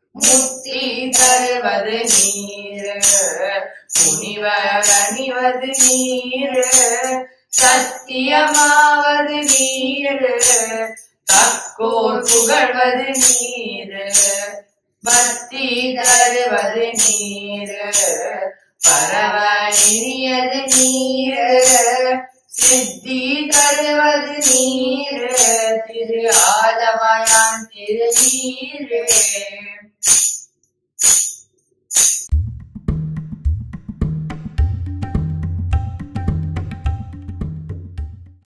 முத்தி தருவது நீர் துணிவர் அணிவது நீர் சத்தியமாவது நீர் தக்கோர் புகழ்வது நீர் பக்தி தருவது நீர் பரவ இனியது நீர் சித்தி தருவது நீர் திரு ஆலமயான் திரு நீர்